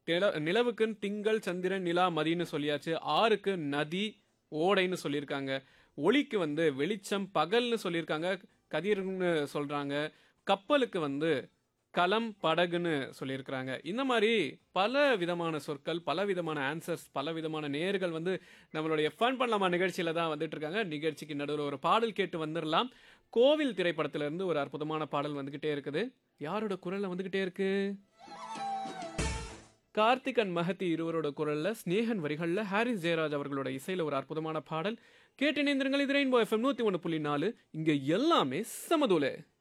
நில நிலவுக்குன்னு திங்கள் சந்திரன் நிலா மதின்னு சொல்லியாச்சு ஆறுக்கு நதி ஓடைன்னு சொல்லியிருக்காங்க ஒளிக்கு வந்து வெளிச்சம் பகல்னு சொல்லியிருக்காங்க கதிர்னு சொல்றாங்க கப்பலுக்கு வந்து களம் படகுன்னு சொல்லியிருக்கிறாங்க இந்த மாதிரி பல விதமான சொற்கள் பல விதமான ஆன்சர்ஸ் பல விதமான நேர்கள் வந்து நம்மளுடைய ஃபன் பண்ணலாமா நிகழ்ச்சியில தான் வந்துட்டு இருக்காங்க நிகழ்ச்சிக்கு நடுவில் ஒரு பாடல் கேட்டு வந்துடலாம் கோவில் திரைப்படத்துல இருந்து ஒரு அற்புதமான பாடல் வந்துகிட்டே இருக்குது யாரோட குரல்ல வந்துகிட்டே இருக்கு கார்த்திகன் மகதி இருவரோட குரல்ல ஸ்னேகன் வரிகள்ல ஹாரிஸ் ஜெயராஜ் அவர்களோட இசையில ஒரு அற்புதமான பாடல் கேட்டு இணைந்திருங்கள் இது ரெயின்போ எஃப்எம் நூத்தி ஒன்று புள்ளி நாலு இங்க எல்லாமே சமதூலே